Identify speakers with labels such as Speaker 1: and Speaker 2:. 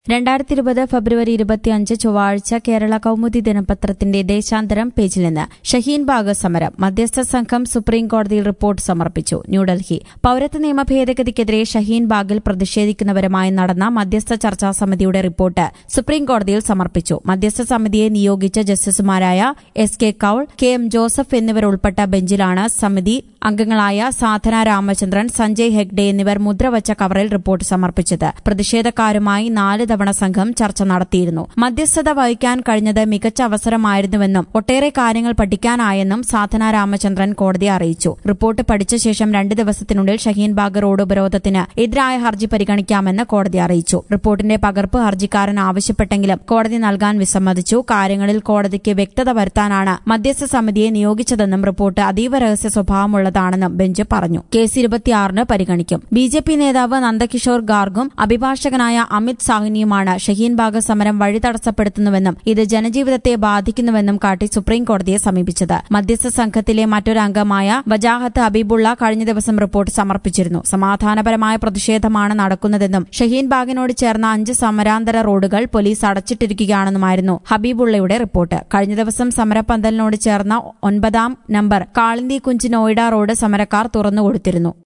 Speaker 1: രണ്ടായിരത്തി ഇരുപത് ഫെബ്രുവരി ഇരുപത്തിയഞ്ച് ചൊവ്വാഴ്ച കേരള കൌമുദി ദിനപത്രത്തിന്റെ ദേശാന്തരം പേജിൽ നിന്ന് ഷഹീൻ ബാഗ് സമരം മധ്യസ്ഥ സംഘം സുപ്രീം കോടതിയിൽ റിപ്പോർട്ട് സമർപ്പിച്ചു ന്യൂഡൽഹി പൌരത്വ നിയമ ഭേദഗതിക്കെതിരെ ഷഹീൻ ബാഗിൽ പ്രതിഷേധിക്കുന്നവരുമായി നടന്ന മധ്യസ്ഥ ചർച്ചാ സമിതിയുടെ റിപ്പോർട്ട് സുപ്രീം കോടതിയിൽ സമർപ്പിച്ചു മധ്യസ്ഥ സമിതിയെ നിയോഗിച്ച ജസ്റ്റിസുമാരായ S K Kaul K M Joseph എന്നിവരുൾപ്പെട്ട ബെഞ്ചിലാണ് സമിതി അംഗങ്ങളായ സാധന രാമചന്ദ്രൻ സഞ്ജയ് ഹെഗ്ഡെ എന്നിവർ മുദ്രവച്ച കവറിൽ റിപ്പോർട്ട് സമർപ്പിച്ചത് പ്രതിഷേധക്കാരുമായി നാല് തവണ സംഘം ചർച്ച നടത്തിയിരുന്നു മധ്യസ്ഥത വഹിക്കാൻ കഴിഞ്ഞത് മികച്ച അവസരമായിരുന്നുവെന്നും ഒട്ടേറെ കാര്യങ്ങൾ പഠിക്കാനായെന്നും സാധന രാമചന്ദ്രൻ കോടതിയെ അറിയിച്ചു റിപ്പോർട്ട് പഠിച്ച ശേഷം രണ്ട് ദിവസത്തിനുള്ളിൽ ഷഹീൻ ബാഗ് റോഡ് ഉപരോധത്തിന് എതിരായ ഹർജി പരിഗണിക്കാമെന്ന് കോടതി അറിയിച്ചു റിപ്പോർട്ടിന്റെ പകർപ്പ് ഹർജിക്കാരൻ ആവശ്യപ്പെട്ടെങ്കിലും കോടതി നൽകാൻ വിസമ്മതിച്ചു കാര്യങ്ങളിൽ കോടതിക്ക് വ്യക്തത വരുത്താനാണ് മധ്യസ്ഥ സമിതിയെ നിയോഗിച്ചതെന്നും റിപ്പോർട്ട് അതീവ രഹസ്യ സ്വഭാവമുള്ളതാണെന്നും ബെഞ്ച് പറഞ്ഞു കേസ് ഇരുപത്തിയാറിന് പരിഗണിക്കും ബി ജെ പി നേതാവ് നന്ദകിഷോർ ഗാർഗും അഭിഭാഷകനായ അമിത് സാഹ്നിയുമാണ് ഷഹീൻ ബാഗ് സമരം വഴി തടസ്സപ്പെടുത്തുന്നുവെന്നും ഇത് ജനജീവിതത്തെ ബാധിക്കുന്നുവെന്നും കാട്ടി സുപ്രീം കോടതിയെ സമീപിച്ചത് മധ്യസ്ഥ സംഘത്തിലെ മറ്റൊരു അംഗമായ വജാഹത്ത് ഹബീബുള്ള കഴിഞ്ഞ ദിവസം റിപ്പോർട്ട് സമർപ്പിച്ചിരുന്നു സമാധാനപരമായ പ്രതിഷേധമാണ് നടക്കുന്നതെന്നും ഷഹീൻ ബാഗിനോട് ചേർന്ന അഞ്ച് സമരാന്തര റോഡുകൾ പോലീസ് അടച്ചിട്ടിരിക്കുകയാണെന്നുമായിരുന്നു ഹബീബുള്ളയുടെ റിപ്പോർട്ട് കഴിഞ്ഞ ദിവസം സമരപന്തലിനോട് ചേർന്ന ഒൻപതാം നമ്പർ കാളിന്തി കുഞ്ച് നോയിഡ റോഡ് സമരക്കാർ തുറന്നുകൊടുത്തിരുന്നു